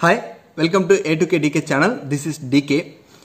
hi welcome to A to K DK channel this is DK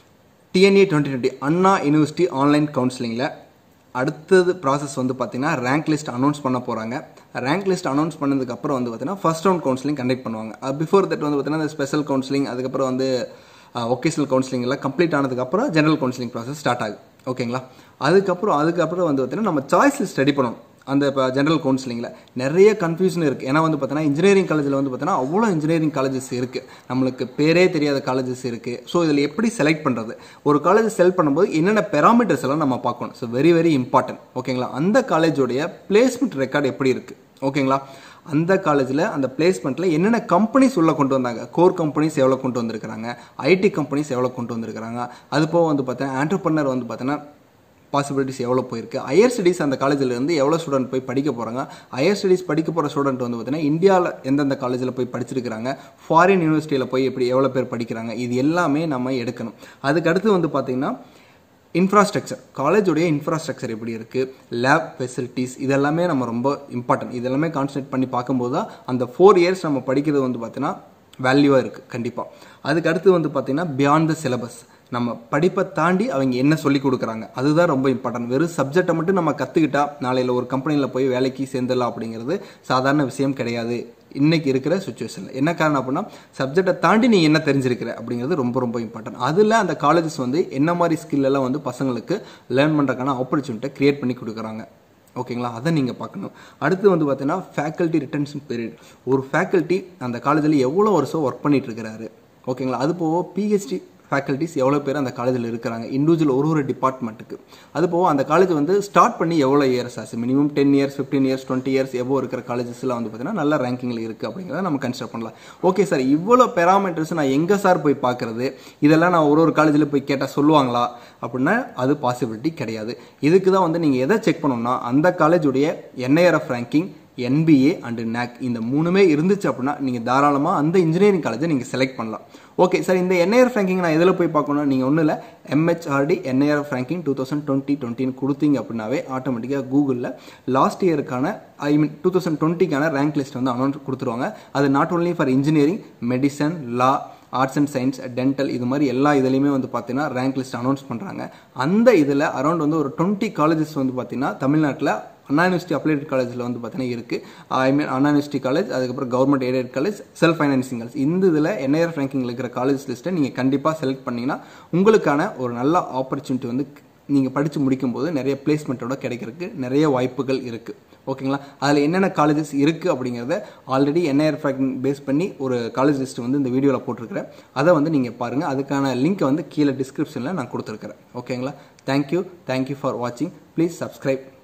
TNEA twenty twenty Anna university online கவுன்சிலிங்கில் அடுத்தது process வந்து பார்த்தீங்கன்னா rank list announce பண்ண போகிறாங்க rank list announce பண்ணதுக்கப்புறம் வந்து பார்த்தீங்கன்னா ஃபர்ஸ்ட் ரவுண்ட் கவுன்சிலிங் கண்டக்ட் பண்ணுவாங்க பிஃபோர் தட் வந்து பார்த்தீங்கன்னா ஸ்பெஷல் கவுன்சிலிங் அதுக்கப்புறம் வந்து ஒகேஷனல் கவுன்சிலிங் எல்லாம் கம்ப்ளீட் ஆனதுக்கப்புறம் ஜெனரல் கவுன்சிலிங் ப்ராசஸ் ஸ்டார்ட் ஆகும் ஓகேங்களா அதுக்கப்புறம் அதுக்கப்புறம் வந்து பார்த்தீங்கன்னா நம்ம சாய்ஸ் லிஸ்ட் ரெடி பண்ணணும் அந்த இப்போ ஜென்ரல் கவுன்சிலிங்கில் நிறைய கன்ஃபியூஷன் இருக்குது ஏன்னா வந்து பார்த்தீங்கன்னா இன்ஜினியரிங் காலேஜில் வந்து பார்த்தீங்கன்னா அவ்வளோ இன்ஜினியரிங் காலேஜஸ் இருக்குது நம்மளுக்கு பேரே தெரியாத காலேஜஸ் இருக்குது ஸோ இதில் எப்படி செலக்ட் பண்ணுறது ஒரு காலேஜ் செலக்ட் பண்ணும்போது என்னென்ன பெராமீட்டர்ஸ் எல்லாம் நம்ம பார்க்கணும் ஸோ வெரி வெரி இம்பார்ட்டன்ட் ஓகேங்களா அந்த காலேஜோடைய பிளேஸ்மெண்ட் ரெக்கார்டு எப்படி இருக்குது ஓகேங்களா அந்த காலேஜில் அந்த பிளேஸ்மெண்ட்டில் என்னென்ன கம்பெனிஸ் உள்ளே கொண்டு வந்தாங்க கோர் கம்பெனிஸ் எவ்வளோ கொண்டு வந்திருக்கிறாங்க ஐடி கம்பெனிஸ் எவ்வளோ கொண்டு வந்திருக்கிறாங்க அது போக வந்து பார்த்தீங்கன்னா ஆண்டர்பனர் வந்து பார்த்தீங்கன்னா பாசிபிலிட்டிஸ் எவ்வளோ போயிருக்கு ஹையர் ஸ்டடீஸ் அந்த காலேஜில் இருந்து எவ்வளோ ஸ்டூடெண்ட் போய் படிக்க போகிறாங்க ஹையர் ஸ்டடீஸ் படிக்க போகிற ஸ்டூடெண்ட் வந்து பார்த்தீங்கன்னா இந்தியாவில் எந்தெந்த காலேஜில் போய் படிச்சிருக்கிறாங்க ஃபாரின் யூனிவர்சிட்டியில் போய் எப்படி எவ்வளோ பேர் படிக்கிறாங்க இது எல்லாமே நம்ம எடுக்கணும் அதுக்கு அடுத்து வந்து பார்த்தீங்கன்னா இன்ஃப்ராஸ்ட்ரக்சர் காலேஜோடைய இன்ஃப்ராஸ்ட்ரக்சர் எப்படி இருக்குது லேப் ஃபெசிலிட்டிஸ் இதெல்லாமே நம்ம ரொம்ப இம்பார்ட்டன்ட் இதெல்லாமே கான்சன்ட்ரேட் பண்ணி பார்க்கும்போது தான் அந்த ஃபோர் இயர்ஸ் நம்ம படிக்கிறது வந்து பார்த்தீங்கன்னா வேல்யூவாக இருக்குது கண்டிப்பாக அதுக்கு அடுத்து வந்து பார்த்தீங்கன்னா பியாண்ட் த சிலபஸ் நம்ம படிப்பை தாண்டி அவங்க என்ன சொல்லி கொடுக்குறாங்க அதுதான் ரொம்ப இம்பார்ட்டன்ட் வெறும் சப்ஜெக்டை மட்டும் நம்ம கற்றுக்கிட்டா நாளையில் ஒரு கம்பெனியில் போய் வேலைக்கு சேர்ந்துடலாம் அப்படிங்கிறது சாதாரண விஷயம் கிடையாது இன்னைக்கு இருக்கிற சுச்சுவேஷனில் என்ன காரணம் அப்படின்னா சப்ஜெக்டை தாண்டி நீ என்ன தெரிஞ்சிருக்கிற அப்படிங்கிறது ரொம்ப ரொம்ப இம்பார்ட்டன்ட் அதில் அந்த காலேஜஸ் வந்து என்ன மாதிரி ஸ்கில் எல்லாம் வந்து பசங்களுக்கு லேர்ன் பண்ணுறதுக்கான ஆப்பர்ச்சுனிட்டியை கிரியேட் பண்ணி கொடுக்குறாங்க ஓகேங்களா அதை நீங்கள் பார்க்கணும் அடுத்து வந்து பார்த்தீங்கன்னா ஃபேக்கல்ட்டி ரிட்டன்ஷன் பீரியட் ஒரு ஃபேக்கல்ட்டி அந்த காலேஜில் எவ்வளோ வருஷம் ஒர்க் பண்ணிட்டு இருக்கிறாரு ஓகேங்களா அது போக பிஹெச்டி ஃபேக்கல்ட்டிஸ் எவ்வளோ பேர் அந்த காலேஜில் இருக்கிறாங்க இண்டிவிஜுவல் ஒரு ஒரு டிபார்ட்மெண்ட்டுக்கு அது போக அந்த காலேஜ் வந்து ஸ்டார்ட் பண்ணி எவ்வளோ இயர்ஸ் ஆச்சு minimum ten years fifteen years twenty years எவ்வளோ இருக்கிற காலேஜஸ்லாம் வந்து பார்த்தீங்கன்னா நல்ல ரேங்கிங்கில் இருக்குது அப்படிங்கிறத நம்ம கன்சிடர் பண்ணலாம் ஓகே சார் இவ்வளோ பெராமீட்டர்ஸ் நான் எங்கே சார் போய் பார்க்குறது இதெல்லாம் நான் ஒரு ஒரு காலேஜில் போய் கேட்டால் சொல்லுவாங்களா அப்படின்னா அது பாசிபிலிட்டி கிடையாது இதுக்கு தான் வந்து நீங்கள் எதை செக் பண்ணணும்னா அந்த காலேஜுடைய NIRF ranking NBA and NAAC இந்த மூணுமே இருந்துச்சு அப்படின்னா நீங்கள் தாராளமாக அந்த இன்ஜினியரிங் காலேஜை நீங்கள் செலக்ட் பண்ணலாம் ஓகே சார் இந்த என்ஐஆர் ரேங்கிங் நான் எதில் போய் பார்க்கணும் நீங்கள் ஒன்றும் இல்லை MHRD NIR ranking two thousand twenty டுவெண்ட்டின்னு கொடுத்தீங்க அப்படின்னாவே ஆட்டோமேட்டிக்காக கூகுளில் லாஸ்ட் இயருக்கான ஐ மீன் டூ தௌசண்ட் டுவெண்ட்டிக்கான ரேங்க் லிஸ்ட் வந்து அனௌன்ஸ் கொடுத்துருவாங்க அது not only for engineering medicine law arts and science dental இது மாதிரி எல்லா இதுலையுமே வந்து பார்த்தீங்கன்னா ரேங்க் லிஸ்ட் அனௌன்ஸ் பண்ணுறாங்க அந்த இதில் அரௌண்ட் வந்து ஒரு டுவெண்ட்டி காலேஜஸ் வந்து பார்த்தீங்கன்னா தமிழ்நாட்டில் அண்ணா யூனிவர்சிட்டி அப்ளைட் காலேஜில் வந்து பார்த்தீங்கன்னா இருக்குது I mean Anna university college அதுக்கப்புறம் government aided college self financing college இந்த இதில் என்ஐஆர் ரேங்கிங்கில் இருக்கிற காலேஜ் லிஸ்ட்டை நீங்கள் கண்டிப்பாக செலக்ட் பண்ணிங்கன்னா உங்களுக்கான ஒரு நல்ல ஆப்பர்ச்சுனிட்டி வந்து நீங்கள் படித்து முடிக்கும்போது நிறைய பிளேஸ்மெண்ட்டோட கிடைக்கிறதுக்கு நிறைய வாய்ப்புகள் இருக்குது ஓகேங்களா அதில் என்னென்ன காலேஜஸ் இருக்குது அப்படிங்கிறத ஆல்ரெடி என்ஐஆர் ஃபேக்டிங் பேஸ் பண்ணி ஒரு காலேஜ் லிஸ்ட் வந்து இந்த வீடியோவில் போட்டிருக்கிறேன் அதை வந்து நீங்கள் பாருங்கள் அதுக்கான லிங்க்கை வந்து கீழே டிஸ்கிரிப்ஷனில் நான் கொடுத்துருக்குறேன் ஓகேங்களா தேங்க்யூ தேங்க்யூ ஃபார் வாட்சிங் ப்ளீஸ் சப்ஸ்கிரைப்